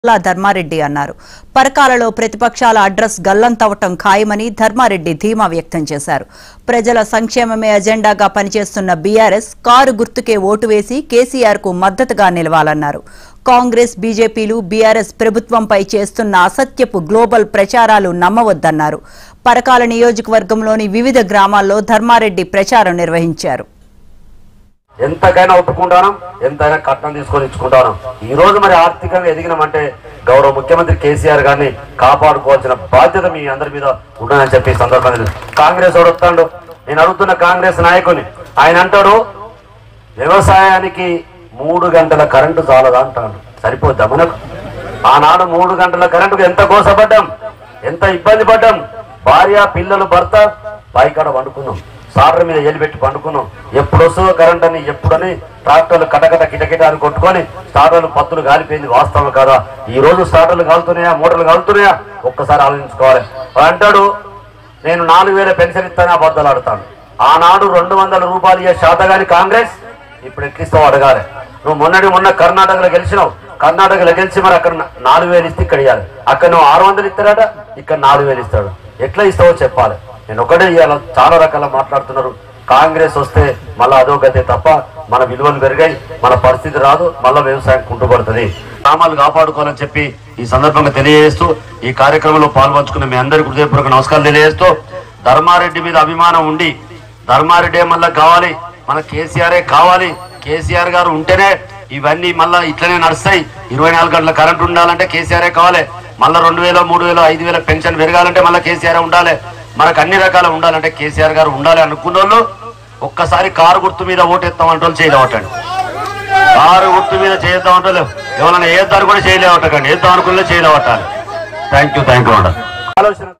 లా ధర్మారెడ్డి అన్నారు పరకాలలో ప్రతిపక్షాల అడ్రస్ గల్లంతవటం ఖాయమని ధర్మారెడ్డి ధీమా వ్యక్తం చేశారు ప్రజల సంక్షేమమే అజెండాగా పనిచేస్తున్న బీఆర్ఎస్ కారు గుర్తుకే ఓటు వేసి కేసీఆర్ కు మద్దతుగా నిలవాలన్నారు కాంగ్రెస్ బీజేపీలు బీఆర్ఎస్ ప్రభుత్వంపై చేస్తున్న అసత్యపు గ్లోబల్ ప్రచారాలు నమ్మవద్దన్నారు పరకాల నియోజకవర్గంలోని వివిధ గ్రామాల్లో ధర్మారెడ్డి ప్రచారం నిర్వహించారు ఎంతకైనా ఒప్పుకుంటాను ఎంతైనా కట్నం తీసుకొని ఇచ్చుకుంటాను ఈ రోజు మరి ఆర్థికంగా ఎదిగినామంటే గౌరవ ముఖ్యమంత్రి కేసీఆర్ గారిని కాపాడుకోవాల్సిన బాధ్యత మీ అందరి మీద ఉండదని చెప్పి ఈ సందర్భంగా కాంగ్రెస్ వాడు వస్తాడు నేను అడుగుతున్న కాంగ్రెస్ నాయకుని ఆయన అంటాడు వ్యవసాయానికి మూడు గంటల కరెంటు చాలదా అంటాడు సరిపోద్దా మనకు ఆనాడు మూడు గంటల కరెంటుకు ఎంత కోసపడ్డాం ఎంత ఇబ్బంది పడ్డాం భార్య పిల్లలు భర్త పైకాడ వండుకున్నాం సార్ల మీద ఎలిపెట్టి పండుకున్నాం ఎప్పుడు వస్తుందో కరెంట్ అని ఎప్పుడని ట్రాక్టర్లు కటకట కిటకిట అని కొట్టుకొని స్టార్టర్లు పత్తులు కాలిపోయింది వాస్తవం కదా ఈ రోజు స్టార్టర్లు కాలుతున్నాయా మోటార్లు కాలుతున్నాయా ఒక్కసారి ఆలోచించుకోవాలి వాడు అంటాడు నేను నాలుగు వేల పెన్షన్ ఇస్తానే అబద్ధాలు ఆడతాను ఆనాడు రెండు వందల రూపాయలు ఇయ్యే శాతగాని కాంగ్రెస్ ఇప్పుడు ఎక్కిస్తావు అడగాలి నువ్వు మొన్నటి మొన్న కర్ణాటకలో గెలిచినావు కర్ణాటకలో గెలిచి మరి అక్కడ నా- నాలుగు వేలు ఇస్తే ఇక్కడ ఇవ్వాలి అక్కడ నువ్వు ఆరు వందలు ఇస్తాడట ఇక్కడ నాలుగు వేలు ఇస్తాడు ఎట్లా ఇస్తావో చెప్పాలి నేను ఒకటే ఇవాళ చాలా రకాల మాట్లాడుతున్నారు కాంగ్రెస్ వస్తే మళ్ళీ అదో గతే తప్ప మన విలువలు పెరిగాయి మన పరిస్థితి రాదు మళ్ళీ వ్యవసాయం కుంటుపడుతుంది గ్రామాలు కాపాడుకోవాలని చెప్పి ఈ సందర్భంగా తెలియజేస్తూ ఈ కార్యక్రమంలో పాల్పంచుకున్న మీ అందరికీ హృదయపూర్వక నమస్కారాలు తెలియజేస్తూ ధర్మారెడ్డి మీద అభిమానం ఉండి ధర్మారెడ్డి మళ్ళా కావాలి మన కేసీఆర్ కావాలి కేసీఆర్ గారు ఉంటేనే ఇవన్నీ మళ్ళా ఇట్లనే నడుస్తాయి ఇరవై నాలుగు గంటల కరెంట్ ఉండాలంటే కేసీఆర్ కావాలి మళ్ళా రెండు వేల మూడు వేల ఐదు వేల పెన్షన్ పెరగాలంటే మళ్ళీ కేసీఆర్ ఉండాలి మనకు అన్ని రకాల ఉండాలంటే కేసీఆర్ గారు ఉండాలి అనుకున్న వాళ్ళు ఒక్కసారి కారు గుర్తు మీద ఓటెత్తామంటే వాళ్ళు చేయలేవటండి కారు గుర్తు మీద చేద్దాం అంటే ఎవరైనా వేద్దారు కూడా చేయలేవటండి వేద్దాం అనుకున్నా చేయలేవటాలి థ్యాంక్ యూ థ్యాంక్ యూ ఆలోచన